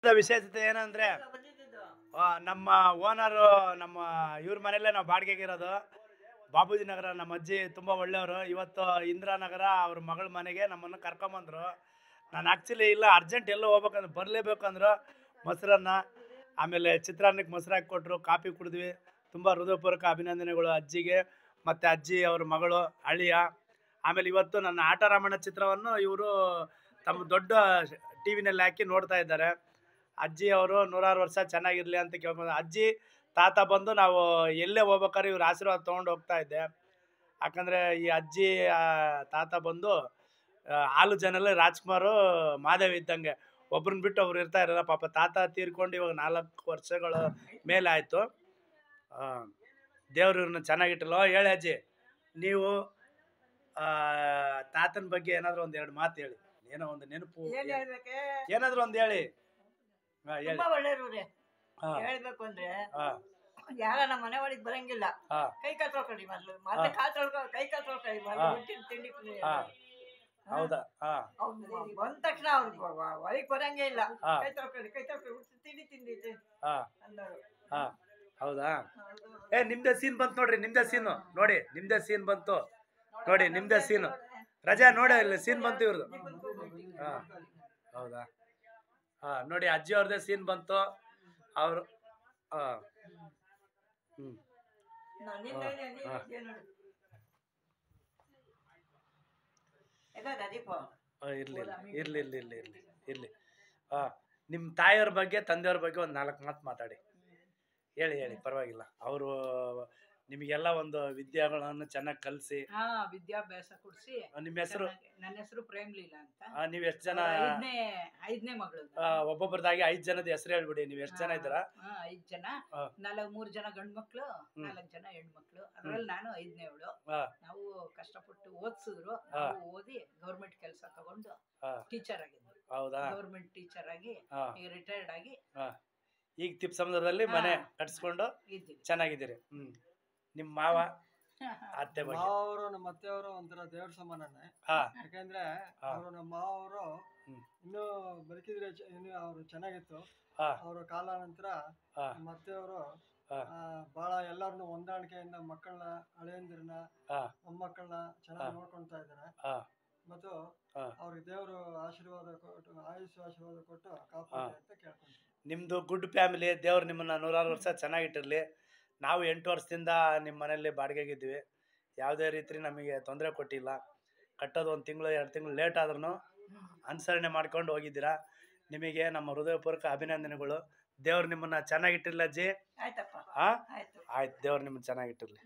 ವಿಶೇಷತೆ ಏನಂದ್ರೆ ಆ, ನಮ್ಮ ಓನರು ನಮ್ಮ ಇವ್ರ ಮನೆಯಲ್ಲೇ ನಾವು ಬಾಡಿಗೆಗೆ ಇರೋದು ಬಾಬೂಜಿ ನಗರ ನಮ್ಮ ಅಜ್ಜಿ ತುಂಬ ಒಳ್ಳೆಯವರು ಇವತ್ತು ಇಂದಿರಾನಗರ ಅವ್ರ ಮಗಳ ಮನೆಗೆ ನಮ್ಮನ್ನು ಕರ್ಕೊಂಬಂದ್ರು ನಾನು ಆ್ಯಕ್ಚುಲಿ ಇಲ್ಲ ಅರ್ಜೆಂಟ್ ಎಲ್ಲೋ ಹೋಗ್ಬೇಕಂದ್ರೆ ಬರಲೇಬೇಕಂದ್ರು ಮೊಸರನ್ನ ಆಮೇಲೆ ಚಿತ್ರಾನ್ನಕ್ಕೆ ಮೊಸರು ಹಾಕಿ ಕೊಟ್ಟರು ಕಾಫಿ ಕುಡಿದ್ವಿ ತುಂಬ ಹೃದಯಪೂರ್ವಕ ಅಭಿನಂದನೆಗಳು ಅಜ್ಜಿಗೆ ಮತ್ತು ಅಜ್ಜಿ ಅವ್ರ ಮಗಳು ಅಳಿಯ ಆಮೇಲೆ ಇವತ್ತು ನನ್ನ ಆಟ ರಾಮಣ್ಣ ಚಿತ್ರವನ್ನು ಇವರು ತಮ್ಮ ದೊಡ್ಡ ಟಿ ವಿನಲ್ಲಿ ಹಾಕಿ ನೋಡ್ತಾ ಇದ್ದಾರೆ ಅಜ್ಜಿ ಅವರು ನೂರಾರು ವರ್ಷ ಚೆನ್ನಾಗಿರ್ಲಿ ಅಂತ ಕೇಳ್ಕೊಂಡು ಅಜ್ಜಿ ತಾತ ಬಂದು ನಾವು ಎಲ್ಲೇ ಹೋಗ್ಬೇಕಾದ್ರೆ ಇವ್ರ ಆಶೀರ್ವಾದ ತೊಗೊಂಡು ಹೋಗ್ತಾ ಇದ್ದೆ ಯಾಕಂದರೆ ಈ ಅಜ್ಜಿ ಆ, ತಾತ ಬಂದು ಆ, ಹಾಲು ಜನರಲ್ಲಿ ರಾಜ್ಕುಮಾರು ಮಾದೇವ್ ಇದ್ದಂಗೆ ಒಬ್ರನ್ನ ಬಿಟ್ಟು ಒಬ್ರು ಇರ್ತಾ ಇರಲ್ಲ ಪಾಪ ತಾತ ತೀರ್ಕೊಂಡು ಇವಾಗ ನಾಲ್ಕು ವರ್ಷಗಳ ಮೇಲೆ ಆಯಿತು ದೇವ್ರು ಇವ್ರನ್ನ ಚೆನ್ನಾಗಿಟ್ಟಲ್ಲ ಹೇಳಿ ಅಜ್ಜಿ ನೀವು ಆ, ತಾತನ ಬಗ್ಗೆ ಏನಾದರೂ ಒಂದು ಎರಡು ಮಾತು ಹೇಳಿ ಏನೋ ಒಂದು ನೆನಪು ಏನ್ ಹೇಳ್ಬೇಕೆ ಏನಾದರೂ ಒಂದು ಹೇಳಿ ಹಾಂ ಹೇಳಿ ತುಂಬಾ ಒಳ್ಳೆಯವ್ರು ರೀ ಹಾಂ ಹೇಳ್ಬೇಕು ಅಂದ್ರೆ ಹಾಂ ಯಾರ ನಮ್ಮ ಮನೆ ಒಳಗೆ ಬರಂಗಿಲ್ಲ ಹಾಂ ಕೈ ಕಾಲ್ ತೊಳ್ಕೊಳ್ಳಿ ಮೊದ್ಲು ಮೊದ್ಲು ಹಾ. ಕಾಲ್ ತೊಳ್ಕೊ ಕೈ ಕಾಲ್ ತೊಳ್ಕೊಳ್ಳಿ ಮೊದ್ಲು ಹಾ. ಹುಟ್ಟಿನ ತಿಂಡಿ ಪುಂಡಿ ಹಾ. ಎಲ್ಲ. ಹೌದಾ ಹಾಂ ಅವ್ನು ಬಂದ ತಕ್ಷಣ ಅವ್ರು ಒಳಗೆ ಬರಂಗೇ ಇಲ್ಲ ಹಾ. ಕೈ ತೊಳ್ಕೊಳ್ಳಿ ಕೈ ತೊಳ್ಕೊಳ್ಳಿ ಹುಟ್ಟು ತಿಂಡಿ ತಿಂದಿದ್ದೆ ಹಾಂ ಅಂದವರು ಹಾಂ ಹೌದಾ ಏ ನಿಮ್ದೇ ಸೀನ್ ಬಂತು ನೋಡ್ರಿ ನಿಮ್ದೇ ಸೀನು ನೋಡಿ ನಿಮ್ದೇ ಸೀನ್ ಬಂತು ನೋಡಿ ನಿಮ್ದೇ ಸೀನು ರಜಾ ನೋಡಿ ಇಲ್ಲಿ ಸೀನ್ ಬಂತು ಇವ್ರದ್ದು ಹಾಂ ಹೌದಾ ಹಾಂ ನೋಡಿ ಅಜ್ಜಿ ಅವ್ರದ್ದೇ ಸೀನ್ ಬಂತು ಅವರು ಹಾಂ ಹ್ಞೂ ನಿನ್ನೆ ಹಾ. ನೋಡು ಯಾಕಂದ್ರೆ ದೀಪ ಇರಲಿ ಇರಲಿ ಇರಲಿ ಇರಲಿ ಇರಲಿ ಇರಲಿ ಹಾಂ ನಿಮ್ಮ ತಾಯಿಯವ್ರ ಬಗ್ಗೆ ತಂದೆಯವ್ರ ಬಗ್ಗೆ ಒಂದು ನಾಲ್ಕು ಮಾತು ಮಾತಾಡಿ ಹೇಳಿ ಹೇಳಿ ಪರವಾಗಿಲ್ಲ ಅವರು ನಿಮಗೆಲ್ಲ ಒಂದು ವಿದ್ಯೆಗಳನ್ನು ಚೆನ್ನಾಗಿ ಕಲಿಸಿ ಹಾ ವಿದ್ಯಾಭ್ಯಾಸ ಕೊಡ್ಸಿ ನಿಮ್ಮ ಹೆಸರು ಚೆನ್ನಾಗಿ- ನನ್ನ ಹೆಸರು ಪ್ರೇಮ್ ಲೀಲಾ ಅಂತ ನೀವು ಎಷ್ಟು ಜನ ಅವ್ರ ಐದನೇ ಐದನೇ ಮಗಳು ಆ, ಒಬ್ಬೊಬ್ರದಾಗಿ ಐದು ಜನದ ಹೆಸರು ಹೇಳ್ಬಿಡಿ ನೀವು ಎಷ್ಟು ಜನ ಇದ್ದೀರಾ ಹಾ ಐದ್ ಜನ ಹಾ. ನಾಲ್ಕು ಮೂರ್ ಜನ ಗಂಡ್ ಮಕ್ಳು ನಾಲ್ಕು ಜನ ಹೆಣ್ಮಕ್ಳು ಅದ್ರಲ್ಲಿ ನಾನು ಐದನೇವಳು ಹಾಂ ನಾವು ಕಷ್ಟಪಟ್ಟು ಓದಿಸಿದ್ರು ಹಾ. ನಾವು ಓದಿ ಗೌರ್ಮೆಂಟ್ ಕೆಲಸ ತಗೊಂಡು ಹಾಂ ಟೀಚರ್ ಆಗಿದ್ವಿ ಹೌದಾ ಗೌರ್ಮೆಂಟ್ ಟೀಚರ್ ಆಗಿ ಹಾಂ ಈಗ ರಿಟೈರ್ಡ್ ಆಗಿ ಹಾಂ ಈಗ ತಿಪ್ ಸಮುದ್ರದಲ್ಲಿ ಮನೆ ಹಾ. ಕಟ್ಸ್ಕೊಂಡು ಇದ್ದೀವಿ ಚೆನ್ನಾಗಿದ್ದೀರಿ ಹ್ಞೂ ನಿಮ್ಮ ಮಾವ ಅತ್ತೆ ಬಗ್ಗೆ ಮಾವರು ನಮ್ಮ ಅತ್ತೆಯವರು ಒಂಥರ ದೇವ್ರ ಸಮಾನನೇ ಹಾಂ ಯಾಕಂದ್ರೆ ಹಾ. ಅವರು ನಮ್ಮ ಮಾವರು ಹ್ಮ್. ಇನ್ನೂ ಬದುಕಿದ್ರೆ ಚ- ಇನ್ನೂ ಅವರು ಚೆನ್ನಾಗಿತ್ತು ಹಾಂ ಅವರ ಕಾಲಾನಂತರ ಹಾಂ ನಮ್ಮ ಅತ್ತೆಯವರು ಹಾ. ಬಹಳ ಎಲ್ಲರನ್ನು ಹೊಂದಾಣಿಕೆಯಿಂದ ಮಕ್ಕಳನ್ನ ಹಳೆಯಂದಿರನ್ನ ಹಾಂ ಮೊಮ್ಮಕ್ಕಳನ್ನ ಚೆನ್ನಾಗಿ ಹಾ. ನೋಡ್ಕೊಳ್ತಾ ಇದ್ದಾರೆ ಹಾಂ ಮತ್ತು ಹಾ. ಅವ್ರಿಗೆ ದೇವರು ಆಶೀರ್ವಾದ ಕೊಟ್ಟು ಆಯುಷ್ ಆಶೀರ್ವಾದ ಕೊಟ್ಟು ಕಾಪಾಡಿ ಅಂತ ಕೇಳ್ಕೊಂತೀನಿ ನಿಮ್ಮದು ಗುಡ್ ಫ್ಯಾಮಿಲಿ ದೇವ್ರು ನಿಮ್ಮನ್ನು ನೂರಾರು ವರ್ಷ ಚೆನ್ನಾಗಿಟ್ಟಿರಲಿ ನಾವು ಎಂಟು ವರ್ಷದಿಂದ ನಿಮ್ಮ ಮನೆಯಲ್ಲಿ ಬಾಡಿಗೆಗಿದ್ವಿ ಯಾವುದೇ ರೀತಿ ನಮಗೆ ತೊಂದರೆ ಕೊಟ್ಟಿಲ್ಲ ಕಟ್ಟೋದು ಒಂದು ತಿಂಗಳು ಎರಡು ತಿಂಗಳು ಲೇಟ್ ಆದ್ರೂ ಅನುಸರಣೆ ಮಾಡ್ಕೊಂಡು ಹೋಗಿದ್ದೀರಾ ನಿಮಗೆ ನಮ್ಮ ಹೃದಯಪೂರ್ವಕ ಅಭಿನಂದನೆಗಳು ದೇವ್ರು ನಿಮ್ಮನ್ನು ಚೆನ್ನಾಗಿಟ್ಟಿರಲಿ ಅಜ್ಜಿ ಆಯ್ತಪ್ಪ ಹಾಂ ಆಯ್ತು ಆಯ್ತು ದೇವ್ರು ನಿಮ್ಮನ್ನು ಚೆನ್ನಾಗಿಟ್ಟಿರಲಿ